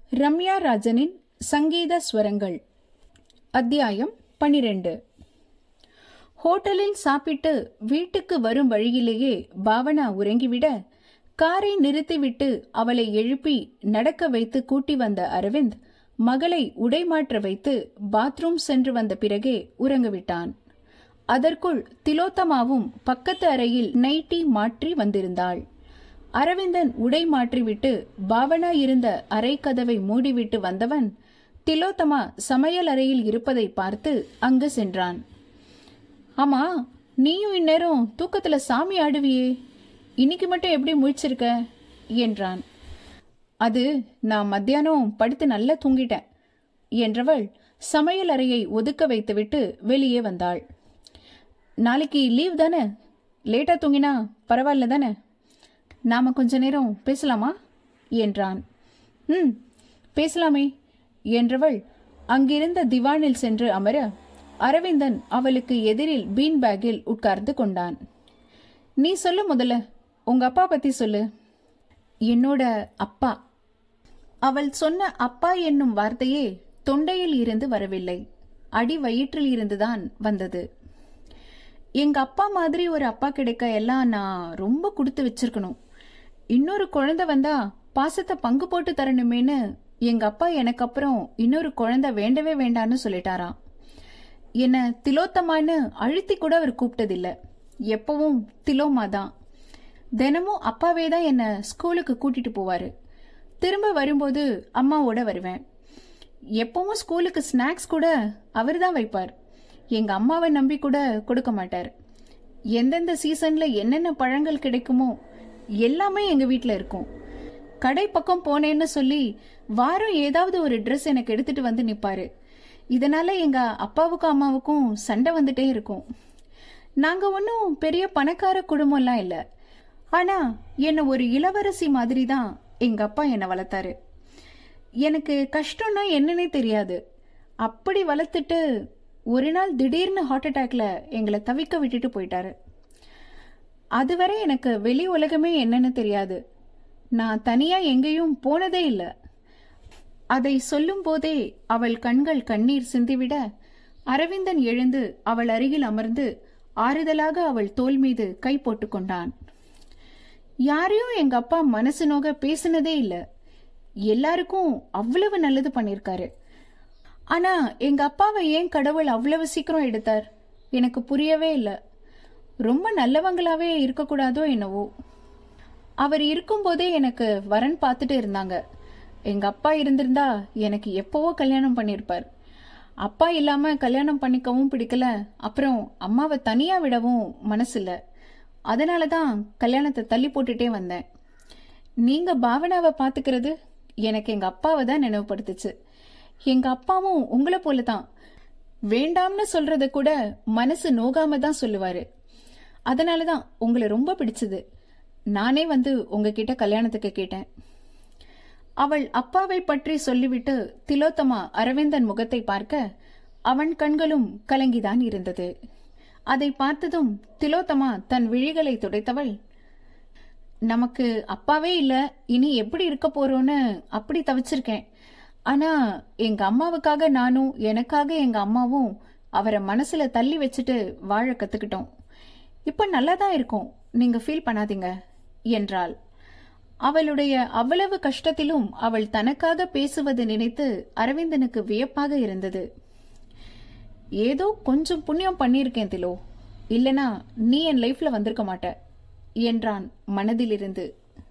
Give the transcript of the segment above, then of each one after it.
ரம்யா ராஜனின் சங்கீத ஸ்வரங்கள் அத்தியாயம் பனிரெண்டு ஹோட்டலில் சாப்பிட்டு வீட்டுக்கு வரும் வழியிலேயே பாவனா உறங்கிவிட காரை நிறுத்திவிட்டு அவளை எழுப்பி நடக்க வைத்து கூட்டி வந்த அரவிந்த் மகளை உடைமாற்ற வைத்து பாத்ரூம் சென்று வந்த பிறகே உறங்கிவிட்டான் அதற்குள் திலோத்தமாவும் பக்கத்து அறையில் நைட்டி மாற்றி வந்திருந்தாள் அரவிந்தன் உடை மாற்றிவிட்டு பாவனா இருந்த அறை கதவை மூடிவிட்டு வந்தவன் திலோத்தமா சமையல் அறையில் இருப்பதை பார்த்து அங்கு சென்றான் ஆமா நீயும் இந்நேரம் தூக்கத்துல சாமி ஆடுவியே இன்னைக்கு மட்டும் எப்படி முழிச்சிருக்க என்றான் அது நான் மத்தியானம் படுத்து நல்லா தூங்கிட்டேன் என்றவள் சமையல் அறையை ஒதுக்க வைத்துவிட்டு வெளியே வந்தாள் நாளைக்கு லீவ் தானே லேட்டா தூங்கினா பரவாயில்ல தானே நாம கொஞ்ச நேரம் பேசலாமா என்றான் ம் பேசலாமே என்றவள் அங்கிருந்த திவானில் சென்று அமர அரவிந்தன் அவளுக்கு எதிரில் பீன் பேக்கில் உட்கார்ந்து கொண்டான் நீ சொல்லு முதல்ல உங்க அப்பா பத்தி சொல்லு என்னோட அப்பா அவள் சொன்ன அப்பா என்னும் வார்த்தையே தொண்டையில் இருந்து வரவில்லை அடி வயிற்றில் இருந்துதான் வந்தது எங்க அப்பா மாதிரி ஒரு அப்பா கிடைக்க எல்லாம் நான் ரொம்ப கொடுத்து வச்சிருக்கணும் இன்னொரு குழந்தை வந்தா பாசத்தை பங்கு போட்டு தரணுமேனு எங்க அப்பா எனக்கு அப்புறம் இன்னொரு குழந்தை வேண்டவே வேண்டான்னு சொல்லிட்டாராம் என்ன திலோத்தமான்னு அழுத்தி கூட அவர் கூப்பிட்டதில்ல எப்பவும் திலோமா தான் தினமும் அப்பாவே தான் என்ன ஸ்கூலுக்கு கூட்டிட்டு போவாரு திரும்ப வரும்போது அம்மாவோட வருவேன் எப்பவும் ஸ்கூலுக்கு ஸ்நாக்ஸ் கூட அவர் தான் வைப்பார் எங்க அம்மாவை நம்பி கூட கொடுக்க மாட்டார் எந்தெந்த சீசன்ல என்னென்ன பழங்கள் கிடைக்குமோ எல்லாமே எங்க வீட்ல இருக்கும் கடை பக்கம் போனேன்னு சொல்லி வாரம் ஏதாவது ஒரு ட்ரெஸ் எனக்கு எடுத்துட்டு வந்து நிப்பாரு இதனால எங்க அப்பாவுக்கும் அம்மாவுக்கும் சண்டை வந்துட்டே இருக்கும் நாங்க ஒன்றும் பெரிய பணக்கார குடும்பம்லாம் இல்ல ஆனா என்ன ஒரு இளவரசி மாதிரி தான் எங்க அப்பா என்னை வளர்த்தாரு எனக்கு கஷ்டம்னா என்னன்னே தெரியாது அப்படி வளர்த்துட்டு ஒரு நாள் திடீர்னு ஹார்ட் அட்டாக்ல எங்களை தவிக்க விட்டுட்டு போயிட்டாரு அதுவரை எனக்கு வெளி உலகமே என்னன்னு தெரியாது நான் தனியா எங்கேயும் போனதே இல்லை அதை சொல்லும் போதே அவள் கண்கள் கண்ணீர் சிந்திவிட அரவிந்தன் எழுந்து அவள் அருகில் அமர்ந்து ஆறுதலாக அவள் தோல் மீது கை போட்டு கொண்டான் யாரையும் எங்க அப்பா மனசு நோக பேசினதே இல்ல எல்லாருக்கும் அவ்வளவு நல்லது பண்ணிருக்காரு ஆனா எங்க அப்பாவை ஏன் கடவுள் அவ்வளவு சீக்கிரம் எடுத்தார் எனக்கு புரியவே இல்ல ரொம்ப நல்லவங்களாவே இருக்கக்கூடாதோ என்னவோ அவர் இருக்கும்போதே எனக்கு வரன் பார்த்துட்டு இருந்தாங்க எங்க அப்பா இருந்திருந்தா எனக்கு எப்பவோ கல்யாணம் பண்ணிருப்பார் அப்பா இல்லாம கல்யாணம் பண்ணிக்கவும் பிடிக்கல அப்புறம் அம்மாவை தனியா விடவும் மனசில்ல அதனாலதான் கல்யாணத்தை தள்ளி போட்டுட்டே வந்தேன் நீங்க பாவனாவை பாத்துக்கிறது எனக்கு எங்க அப்பாவை தான் நினைவுபடுத்துச்சு எங்க அப்பாவும் உங்களை போலதான் வேண்டாம்னு சொல்றத கூட மனசு நோகாம தான் சொல்லுவாரு அதனாலதான் உங்களை ரொம்ப பிடிச்சது நானே வந்து உங்ககிட்ட கல்யாணத்துக்கு கேட்டேன் அவள் அப்பாவை பற்றி சொல்லிவிட்டு திலோத்தமா அரவிந்தன் முகத்தை பார்க்க அவன் கண்களும் கலங்கிதான் இருந்தது அதை பார்த்ததும் திலோத்தமா தன் விழிகளை துடைத்தவள் நமக்கு அப்பாவே இல்ல இனி எப்படி இருக்க போறோன்னு அப்படி தவிச்சிருக்கேன் ஆனா எங்க அம்மாவுக்காக நானும் எனக்காக எங்க அம்மாவும் அவரை மனசுல தள்ளி வச்சுட்டு வாழ கத்துக்கிட்டோம் இப்ப நல்லா தான் இருக்கும் நீங்க ஃபீல் பண்ணாதீங்க என்றாள் அவளுடைய அவ்வளவு கஷ்டத்திலும் அவள் தனக்காக பேசுவது நினைத்து அரவிந்தனுக்கு வியப்பாக இருந்தது ஏதோ கொஞ்சம் புண்ணியம் பண்ணியிருக்கேன் திலோ இல்லனா நீ என் லைஃப்ல வந்திருக்க மாட்ட என்றான் மனதிலிருந்து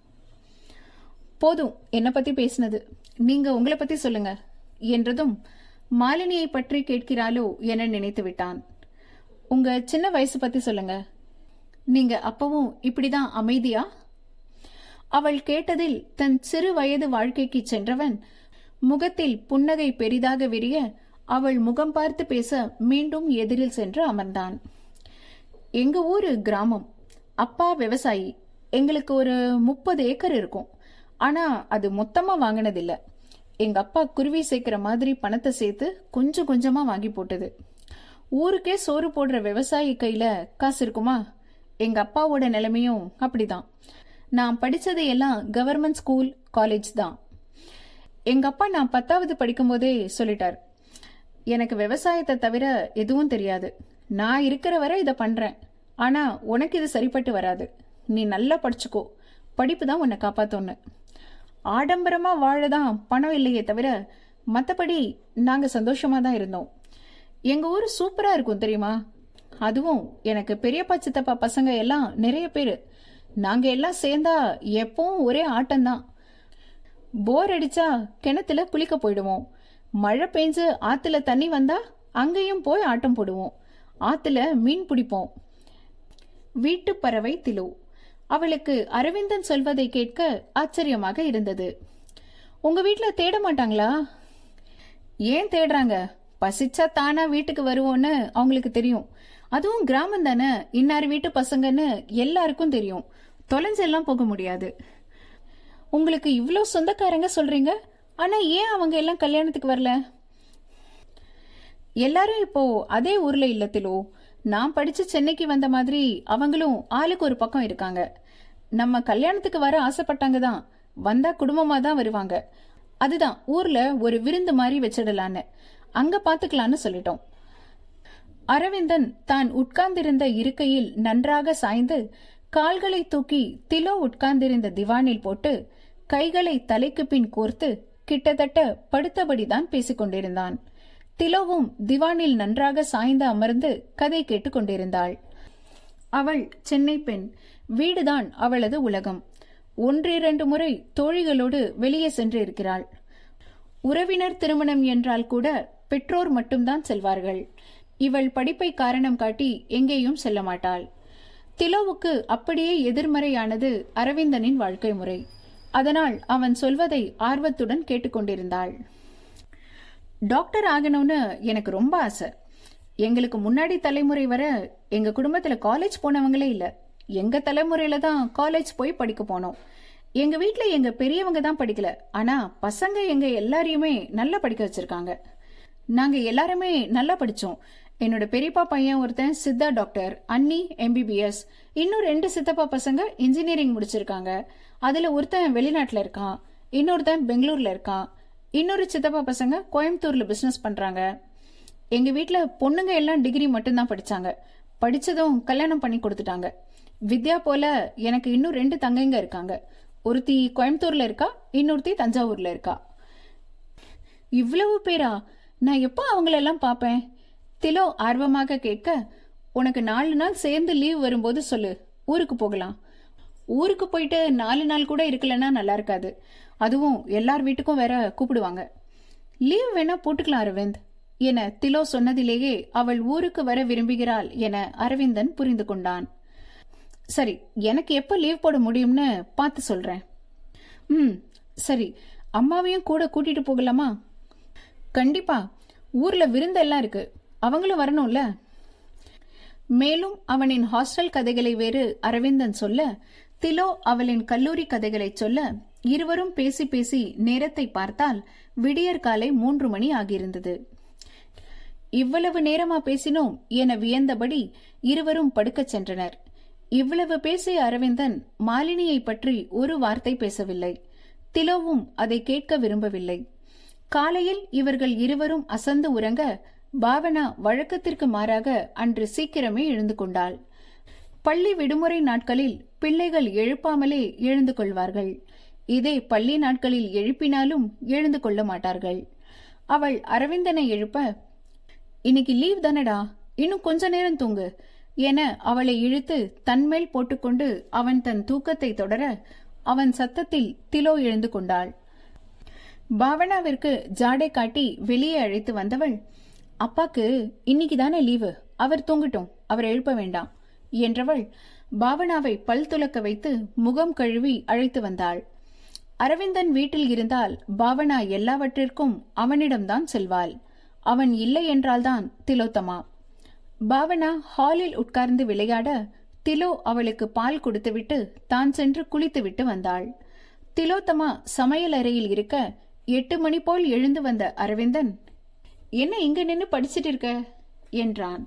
போதும் என்ன பத்தி பேசினது நீங்க உங்களை பத்தி சொல்லுங்க என்றதும் மாலினியை பற்றி கேட்கிறாளோ என நினைத்து விட்டான் உங்க சின்ன வயசு பத்தி சொல்லுங்க நீங்க அப்பவும் இப்படிதான் அமைதியா அவள் கேட்டதில் தன் சிறு வயது வாழ்க்கைக்கு சென்றவன் முகத்தில் புன்னகை பெரிதாக விரிய அவள் முகம் பார்த்து பேச மீண்டும் எதிரில் சென்று அமர்ந்தான் எங்க ஊரு கிராமம் அப்பா விவசாயி எங்களுக்கு ஒரு முப்பது ஏக்கர் இருக்கும் ஆனா அது மொத்தமா வாங்கினதில்ல எங்க அப்பா குருவி சேர்க்கிற மாதிரி பணத்தை சேர்த்து கொஞ்சம் கொஞ்சமா வாங்கி போட்டது ஊருக்கே சோறு போடுற விவசாயி கையில காசு இருக்குமா எங்க அப்பாவோட நிலைமையும் அப்படிதான் நான் படிச்சது எல்லாம் கவர்மெண்ட் ஸ்கூல் காலேஜ் தான் எங்க அப்பா நான் பத்தாவது படிக்கும்போதே சொல்லிட்டார் எனக்கு விவசாயத்தை தவிர எதுவும் தெரியாது நான் இருக்கிற வரை இதை பண்றேன் ஆனா உனக்கு இது சரிப்பட்டு வராது நீ நல்லா படிச்சுக்கோ படிப்பு தான் உன்னை காப்பாத்தோன்னு ஆடம்பரமா வாழதான் பணம் இல்லையே தவிர மற்றபடி நாங்க சந்தோஷமா தான் இருந்தோம் எங்க ஊர் சூப்பரா இருக்கும் தெரியுமா அதுவும் எனக்கு பெரியப்பா சித்தப்பா பசங்க எல்லாம் நிறைய பேர் நாங்க எல்லாம் சேர்ந்தா எப்பவும் ஒரே ஆட்டம்தான் போர் அடிச்சா கிணத்துல குளிக்க போயிடுவோம் மழை பெஞ்சு ஆத்துல தண்ணி வந்தா அங்கேயும் போய் ஆட்டம் போடுவோம் ஆத்துல மீன் பிடிப்போம் வீட்டு பறவை திலு அவளுக்கு அரவிந்தன் சொல்வதை கேட்க ஆச்சரியமாக இருந்தது உங்க வீட்ல தேட மாட்டாங்களா ஏன் தேடுறாங்க பசிச்சா தானா வீட்டுக்கு வருவோன்னு அவங்களுக்கு தெரியும் அதுவும் கிராமம் தானே இன்னார் வீட்டு பசங்கன்னு எல்லாருக்கும் தெரியும் தொலைஞ்செல்லாம் போக முடியாது உங்களுக்கு இவ்ளோ சொந்தக்காரங்க சொல்றீங்க ஆனா ஏன் அவங்க எல்லாம் கல்யாணத்துக்கு வரல எல்லாரும் இப்போ அதே ஊர்ல இல்லத்திலோ நான் படிச்சு சென்னைக்கு வந்த மாதிரி அவங்களும் ஆளுக்கு ஒரு பக்கம் இருக்காங்க நம்ம கல்யாணத்துக்கு வர ஆசைப்பட்டாங்க தான் வந்தா குடும்பமா தான் வருவாங்க அதுதான் ஊர்ல ஒரு விருந்து மாதிரி வச்சிடலான்னு அங்க பாத்துக்கலான்னு சொல்லிட்டோம் அரவிந்தன் தான் உட்கார்ந்திருந்த இருக்கையில் நன்றாக சாய்ந்து கால்களை தூக்கி திலோ உட்கார்ந்திருந்த திவானில் போட்டு கைகளை தலைக்கு பின் கோர்த்து கிட்டத்தட்ட படுத்தபடிதான் பேசிக் கொண்டிருந்தான் திலோவும் திவானில் நன்றாக சாய்ந்து அமர்ந்து கதை கேட்டுக் கொண்டிருந்தாள் அவள் சென்னை பெண் வீடுதான் அவளது உலகம் ஒன்றிரண்டு முறை தோழிகளோடு வெளியே சென்று இருக்கிறாள் உறவினர் திருமணம் என்றால் கூட பெற்றோர் மட்டும்தான் செல்வார்கள் இவள் படிப்பை காரணம் காட்டி எங்கேயும் செல்ல மாட்டாள் திலோவுக்கு அப்படியே எதிர்மறையானது அரவிந்தனின் வாழ்க்கை முறை அதனால் அவன் சொல்வதை ஆர்வத்துடன் கேட்டுக்கொண்டிருந்தாள் டாக்டர் ஆகணும்னு எனக்கு ரொம்ப ஆசை எங்களுக்கு முன்னாடி தலைமுறை வர எங்க குடும்பத்துல காலேஜ் போனவங்களே இல்ல எங்க தலைமுறையில தான் காலேஜ் போய் படிக்க போனோம் எங்க வீட்ல எங்க பெரியவங்க தான் படிக்கல ஆனா பசங்க எங்க எல்லாரையுமே நல்லா படிக்க வச்சிருக்காங்க நாங்க எல்லாருமே நல்லா படிச்சோம் என்னோட பெரியப்பா பையன் ஒருத்தன் சித்தா டாக்டர் அண்ணி எம்பிபிஎஸ் இன்னும் ரெண்டு சித்தப்பா பசங்க இன்ஜினியரிங் முடிச்சிருக்காங்க அதுல ஒருத்தன் வெளிநாட்டுல இருக்கான் இன்னொருத்தன் பெங்களூர்ல இருக்கான் இன்னொரு சித்தப்பா பசங்க கோயம்புத்தூர்ல பிசினஸ் பண்றாங்க எங்க வீட்ல பொண்ணுங்க எல்லாம் டிகிரி மட்டும்தான் படிச்சாங்க படிச்சதும் கல்யாணம் பண்ணி கொடுத்துட்டாங்க வித்யா போல எனக்கு இன்னும் ரெண்டு தங்கைங்க இருக்காங்க ஒருத்தி கோயம்புத்தூர்ல இருக்கா இன்னொருத்தி தஞ்சாவூர்ல இருக்கா இவ்வளவு பேரா நான் எப்போ அவங்களெல்லாம் பார்ப்பேன் திலோ ஆர்வமாக கேட்க உனக்கு நாலு நாள் சேர்ந்து லீவ் வரும்போது சொல்லு ஊருக்கு போகலாம் ஊருக்கு போயிட்டு நாலு நாள் கூட இருக்கலன்னா நல்லா இருக்காது அதுவும் எல்லார் வீட்டுக்கும் வேற கூப்பிடுவாங்க லீவ் வேணா போட்டுக்கலாம் அரவிந்த் என திலோ சொன்னதிலேயே அவள் ஊருக்கு வர விரும்புகிறாள் என அரவிந்தன் புரிந்து கொண்டான் சரி எனக்கு எப்ப லீவ் போட முடியும்னு பார்த்து சொல்றேன் ம் சரி அம்மாவையும் கூட கூட்டிட்டு போகலாமா கண்டிப்பா ஊர்ல விருந்தெல்லாம் இருக்கு அவங்களும் வரணும்ல மேலும் அவனின் ஹாஸ்டல் கதைகளை வேறு அரவிந்தன் சொல்ல திலோ அவளின் கல்லூரி கதைகளை சொல்ல இருவரும் பேசி பேசி நேரத்தை பார்த்தால் விடியற் காலை மூன்று மணி ஆகியிருந்தது இவ்வளவு நேரமா பேசினோம் என வியந்தபடி இருவரும் படுக்கச் சென்றனர் இவ்வளவு பேசிய அரவிந்தன் மாலினியை பற்றி ஒரு வார்த்தை பேசவில்லை திலோவும் அதை கேட்க விரும்பவில்லை காலையில் இவர்கள் இருவரும் அசந்து உறங்க பாவனா வழக்கத்திற்கு மாறாக அன்று சீக்கிரமே எழுந்து கொண்டாள் பள்ளி விடுமுறை நாட்களில் பிள்ளைகள் எழுப்பாமலே எழுந்து கொள்வார்கள் இதே பள்ளி நாட்களில் எழுப்பினாலும் எழுந்து கொள்ள மாட்டார்கள் அவள் அரவிந்தனை எழுப்ப இன்னைக்கு லீவ் தானடா இன்னும் கொஞ்ச நேரம் தூங்கு என அவளை இழுத்து தன்மேல் போட்டுக்கொண்டு அவன் தன் தூக்கத்தை தொடர அவன் சத்தத்தில் திலோ எழுந்து கொண்டாள் பாவனாவிற்கு ஜாடை காட்டி வெளியே அழைத்து வந்தவள் அப்பாக்கு இன்னைக்கு தானே லீவு அவர் தூங்கட்டும் அவர் எழுப்ப வேண்டாம் என்றவள் பாவனாவை பல் துலக்க வைத்து முகம் கழுவி அழைத்து வந்தாள் அரவிந்தன் வீட்டில் இருந்தால் பாவனா எல்லாவற்றிற்கும் அவனிடம்தான் செல்வாள் அவன் இல்லை என்றால்தான் திலோத்தமா பாவனா ஹாலில் உட்கார்ந்து விளையாட திலோ அவளுக்கு பால் கொடுத்துவிட்டு தான் சென்று குளித்துவிட்டு வந்தாள் திலோத்தமா சமையல் அறையில் இருக்க எட்டு மணி போல் எழுந்து வந்த அரவிந்தன் என்ன இங்க நின்னு படிச்சிட்டு இருக்க என்றான்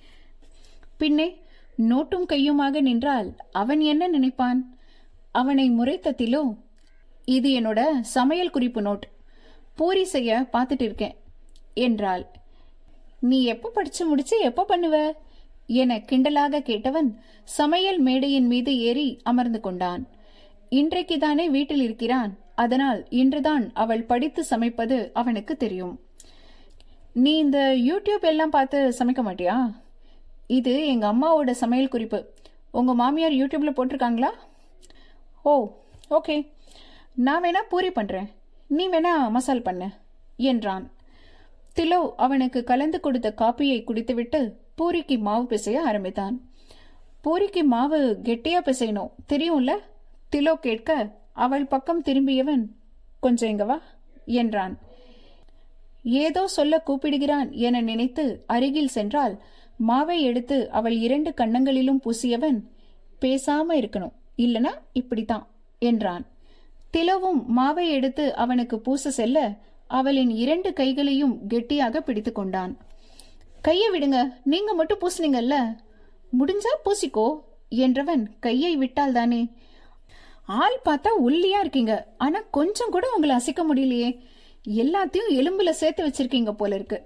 பின்னே நோட்டும் கையுமாக நின்றால் அவன் என்ன நினைப்பான் அவனை முறைத்த திலோ இது என்னோட சமையல் குறிப்பு நோட் பூரி செய்ய பார்த்துட்டு இருக்கேன் என்றாள் நீ எப்போ படிச்சு முடிச்சு எப்போ பண்ணுவ என கிண்டலாக கேட்டவன் சமையல் மேடையின் மீது ஏறி அமர்ந்து கொண்டான் இன்றைக்கு தானே வீட்டில் இருக்கிறான் அதனால் இன்றுதான் அவள் படித்து சமைப்பது அவனுக்கு தெரியும் நீ இந்த யூடியூப் எல்லாம் பார்த்து சமைக்க மாட்டியா இது எங்க அம்மாவோட சமையல் குறிப்பு உங்க மாமியார் யூடியூப்ல போட்டிருக்காங்களா ஓ ஓகே நான் வேணா பூரி பண்றேன் நீ வேணா மசால் பண்ண என்றான் திலோ அவனுக்கு கலந்து கொடுத்த காப்பியை குடித்துவிட்டு பூரிக்கு மாவு பிசைய ஆரம்பித்தான் பூரிக்கு மாவு கெட்டியா பிசையணும் தெரியும்ல திலோ கேட்க அவள் பக்கம் திரும்பியவன் கொஞ்சம் இங்க வா என்றான் ஏதோ சொல்ல கூப்பிடுகிறான் என நினைத்து அருகில் சென்றால் மாவை எடுத்து அவள் இரண்டு கன்னங்களிலும் பூசியவன் பேசாம இருக்கணும் இல்லனா இப்படித்தான் என்றான் திலவும் மாவை எடுத்து அவனுக்கு பூச செல்ல அவளின் இரண்டு கைகளையும் கெட்டியாக பிடித்து கொண்டான் கையை விடுங்க நீங்க மட்டும் பூசுனீங்கல்ல முடிஞ்சா பூசிக்கோ என்றவன் கையை விட்டால் தானே ஆள் பார்த்தா ஒல்லியா இருக்கீங்க ஆனா கொஞ்சம் கூட உங்களை அசைக்க முடியலையே எல்லாத்தையும் எலும்புல சேர்த்து வச்சிருக்கீங்க போல இருக்கு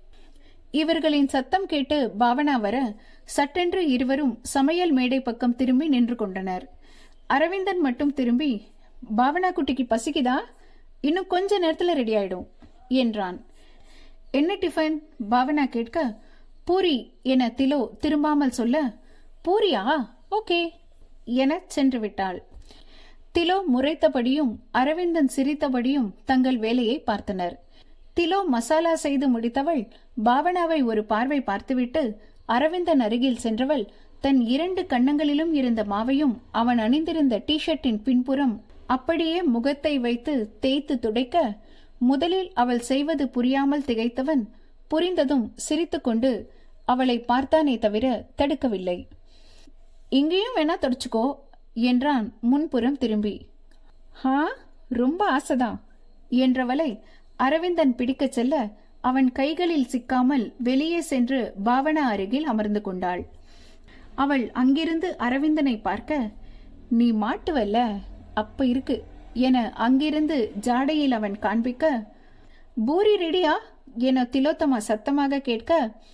இவர்களின் சத்தம் கேட்டு பாவனா வர சட்டென்று இருவரும் சமையல் மேடை பக்கம் திரும்பி நின்று கொண்டனர் அரவிந்தன் மட்டும் திரும்பி பாவனா குட்டிக்கு பசிக்குதா இன்னும் கொஞ்ச நேரத்துல ரெடி ஆயிடும் என்றான் என்ன டிஃபன் பாவனா கேட்க பூரி என திலோ திரும்பாமல் சொல்ல பூரியா ஓகே என சென்று விட்டாள் திலோ முறைத்தபடியும் அரவிந்தன் சிரித்தபடியும் தங்கள் வேலையை பார்த்தனர் திலோ மசாலா செய்து முடித்தவள் பாவனாவை ஒரு பார்வை பார்த்துவிட்டு அரவிந்தன் அருகில் சென்றவள் தன் இரண்டு கன்னங்களிலும் இருந்த மாவையும் அவன் அணிந்திருந்த டி ஷர்ட்டின் பின்புறம் அப்படியே முகத்தை வைத்து தேய்த்து துடைக்க முதலில் அவள் செய்வது புரியாமல் திகைத்தவன் புரிந்ததும் சிரித்துக்கொண்டு அவளை பார்த்தானே தவிர தடுக்கவில்லை இங்கேயும் வேணா தொடச்சுக்கோ என்றான் முன்புறம் திரும்பி ஹா ரொம்ப ஆசைதான் என்றவளை அரவிந்தன் பிடிக்கச் செல்ல அவன் கைகளில் சிக்காமல் வெளியே சென்று பாவனா அருகில் அமர்ந்து கொண்டாள் அவள் அங்கிருந்து அரவிந்தனை பார்க்க நீ மாட்டுவல்ல அப்ப இருக்கு என அங்கிருந்து ஜாடையில் அவன் காண்பிக்க பூரி ரெடியா என திலோத்தமா சத்தமாக கேட்க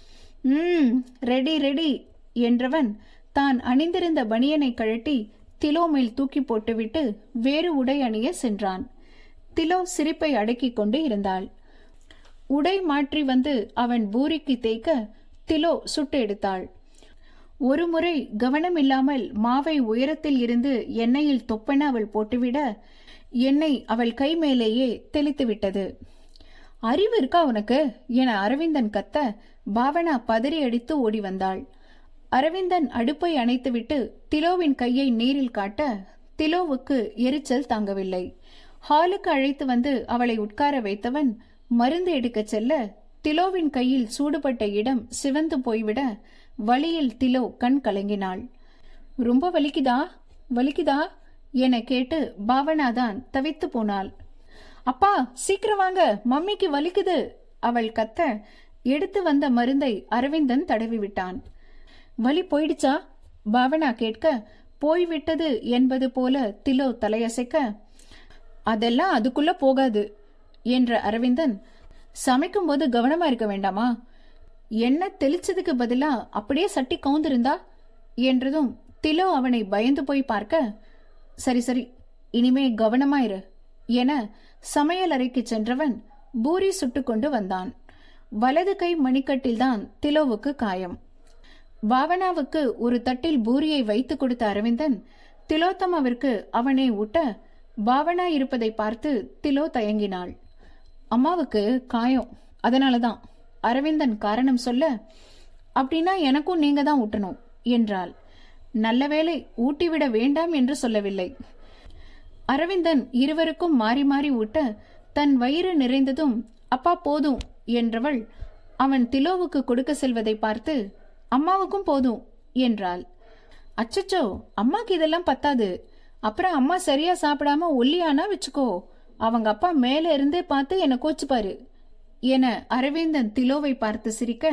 ம் ரெடி ரெடி என்றவன் தான் அணிந்திருந்த பனியனை கழட்டி திலோ மேல் தூக்கி போட்டுவிட்டு வேறு உடை அணிய சென்றான் திலோ சிரிப்பை அடக்கிக் கொண்டு இருந்தாள் உடை மாற்றி வந்து அவன் பூரிக்கு தேய்க்க திலோ சுட்டு எடுத்தாள் ஒருமுறை கவனமில்லாமல் மாவை உயரத்தில் இருந்து எண்ணெயில் தொப்பென அவள் போட்டுவிட எண்ணெய் அவள் கை மேலேயே தெளித்து விட்டது அறிவு இருக்கா உனக்கு என அரவிந்தன் கத்த பாவனா பதறி அடித்து ஓடி வந்தாள் அரவிந்தன் அடுப்பை அணைத்துவிட்டு திலோவின் கையை நீரில் காட்ட திலோவுக்கு எரிச்சல் தாங்கவில்லை ஹாலுக்கு அழைத்து வந்து அவளை உட்கார வைத்தவன் மருந்து எடுக்கச் செல்ல திலோவின் கையில் சூடுபட்ட இடம் சிவந்து போய்விட வழியில் திலோ கண் கலங்கினாள் ரொம்ப வலிக்குதா வலிக்குதா என கேட்டு பாவனாதான் தவித்து போனாள் அப்பா சீக்கிரம் வாங்க மம்மிக்கு வலிக்குது அவள் கத்த எடுத்து வந்த மருந்தை அரவிந்தன் தடவி விட்டான் வலி போயிடுச்சா பாவனா கேட்க போய்விட்டது என்பது போல திலோ தலையசைக்க அதெல்லாம் அதுக்குள்ள போகாது என்ற அரவிந்தன் சமைக்கும் போது கவனமா இருக்க வேண்டாமா எண்ணெய் தெளிச்சதுக்கு பதிலா அப்படியே சட்டி கவுந்திருந்தா என்றதும் திலோ அவனை பயந்து போய் பார்க்க சரி சரி இனிமே கவனமா இரு என சமையல் அறைக்கு சென்றவன் பூரி சுட்டுக்கொண்டு வந்தான் வலது கை மணிக்கட்டில்தான் திலோவுக்கு காயம் பாவனாவுக்கு ஒரு தட்டில் பூரியை வைத்துக் கொடுத்த அரவிந்தன் திலோத்தமாவிற்கு அவனை ஊட்ட பாவனா இருப்பதை பார்த்து திலோ தயங்கினாள் அம்மாவுக்கு காயம் அதனாலதான் அரவிந்தன் காரணம் சொல்ல அப்படின்னா எனக்கும் நீங்க தான் ஊட்டணும் என்றாள் நல்ல வேளை ஊட்டிவிட வேண்டாம் என்று சொல்லவில்லை அரவிந்தன் இருவருக்கும் மாறி மாறி ஊட்ட தன் வயிறு நிறைந்ததும் அப்பா போதும் என்றவள் அவன் திலோவுக்கு கொடுக்க செல்வதை பார்த்து அம்மாவுக்கும் போதும் என்றாள் அச்சச்சோ அம்மாக்கு இதெல்லாம் பத்தாது அப்புறம் அம்மா சரியா சாப்பிடாம ஒல்லியானா வச்சுக்கோ அவங்க அப்பா மேல இருந்தே பார்த்து என்ன கோச்சுப்பாரு என அரவிந்தன் திலோவை பார்த்து சிரிக்க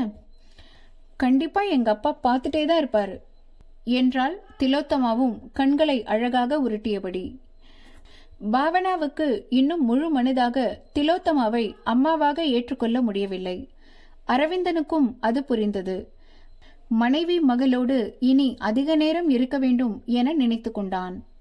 கண்டிப்பா எங்க அப்பா பார்த்துட்டே தான் இருப்பாரு என்றாள் திலோத்தமாவும் கண்களை அழகாக உருட்டியபடி பாவனாவுக்கு இன்னும் முழு மனதாக திலோத்தமாவை அம்மாவாக ஏற்றுக்கொள்ள முடியவில்லை அரவிந்தனுக்கும் அது புரிந்தது மனைவி மகளோடு இனி அதிக நேரம் இருக்க வேண்டும் என நினைத்து கொண்டான்